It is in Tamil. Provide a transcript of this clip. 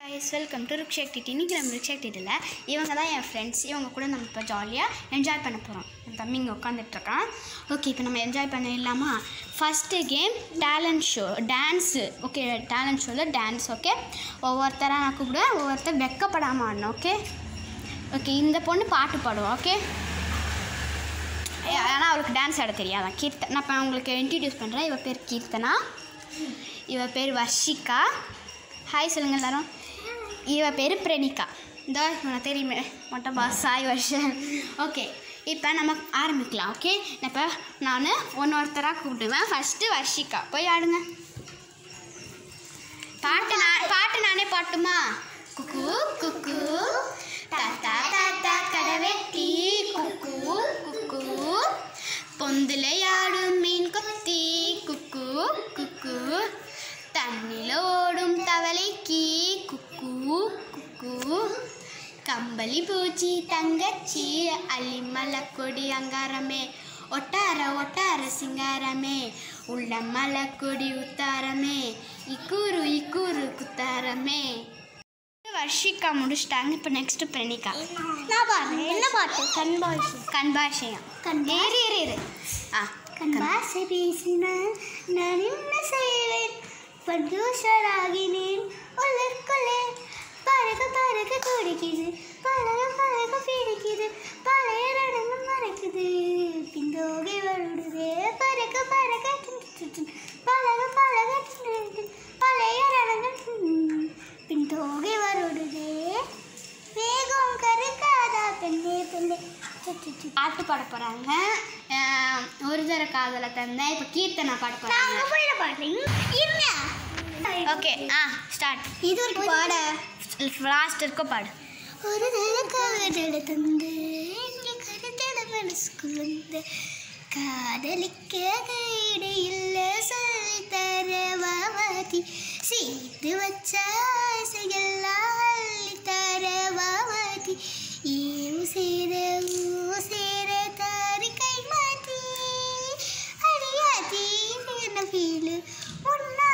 Guys welcome to Rukshek TT இன்றைக்கி நம்ம ருக்ஷேக் டிட்டியில் இவங்க தான் என் ஃப்ரெண்ட்ஸ் இவங்க கூட நம்ம இப்போ ஜாலியாக என்ஜாய் பண்ண போகிறோம் என் தம்பி இங்கே உட்காந்துட்ருக்கான் ஓகே இப்போ நம்ம என்ஜாய் பண்ணிடலாமா first game talent show dance okay talent ஷோவில் டான்ஸ் ஓகே ஒவ்வொருத்தராக நான் கூப்பிடுவேன் ஒவ்வொருத்தர் வெக்கப்படாமல் ஆடணும் ஓகே ஓகே இந்த பொண்ணு பாட்டு பாடுவோம் ஓகே ஆனால் அவளுக்கு டான்ஸ் ஆட தெரியாதான் கீர்த்தனா நான் இப்போ உங்களுக்கு இன்ட்ரடியூஸ் பண்ணுறேன் இவ பேர் கீர்த்தனா இவ பேர் வர்ஷிகா ஹாய் சொல்லுங்கள் எல்லாரும் இவ பேர் பிரணிகா இந்த இவனை தெரியுமே மொட்டை பாஸ் சாய் வருஷன் ஓகே இப்போ நம்ம ஆரம்பிக்கலாம் ஓகே இப்போ நான் ஒன்று ஒருத்தராக கூப்பிடுவேன் ஃபஸ்ட்டு வர்ஷிகா போய் ஆடுங்க பாட்டு நான் பாட்டு நானே பாட்டுமா குக்கு குக்கு தாத்தா தாத்தா கடவெட்டி குக்கு குக்கு பொந்துல ஆடும் மீன் கொத்தி குக்கு குக்கு தண்ணில ஓடும் தவளைக்கு குக்கு குக்கு கம்பளி பூச்சி தங்கச்சி அள்ளிமலை கொடி அங்காரமே ஒட்டார ஒட்டார சிங்காரமே உள்ள மலை கொடி உத்தாரமே இக்கூரு இக்கூரு குத்தாரமே வர்ஷிகா முடிச்சிட்டாங்க இப்போ நெக்ஸ்ட் பிரணிகா நான் பாடுறேன் என்ன பாட்டு கண்பாஷை கண்பாஷயம் கண்பா- ஏறி ஏறி ஏறு ஆ கண்பாசை பேசினால் நான் என்ன செய்வேன் பர்தூஷராகினேன் உள்ளுக்குள்ளே பறக்க பறக்க துடிக்குது பழக பழக பிடிக்குது பழைய நடனம் மறைக்குது பிந்தோகை வருடுதே பறக்க பறக்க டும் டும் டும். பழக பழக டும் டும் டும். பழைய நடனம் பின்தோகை வருடுதே வேகம் கருக்காதா பெண்ணே பெண்ணே டு, டு, டு. பாட்டு பாட போகிறாங்க ஒரு தர காதலை தந்தேன் இப்போ கீர்த்தனா பாட போகிறாங்க நாங்க போயிட பாடுறீங்க இருங்க ஓகே ஆ ஸ்டார்ட் இது ஒரு பாட லாஸ்ட் இருக்க பாடு ஒரு தடவை காதல தந்து இங்கே கருத்தட மனசுக்குள் வந்து காதலிக்க கைடு இல்ல சொல்லி தர வாவாதி செய்து வச்ச ஆசையெல்லாம் அள்ளி தர வாவாதி ஏவு சேர ஊ சேர தாரி கை மாத்தி அடியாத்தி என்ன ஃபீலு உன்னா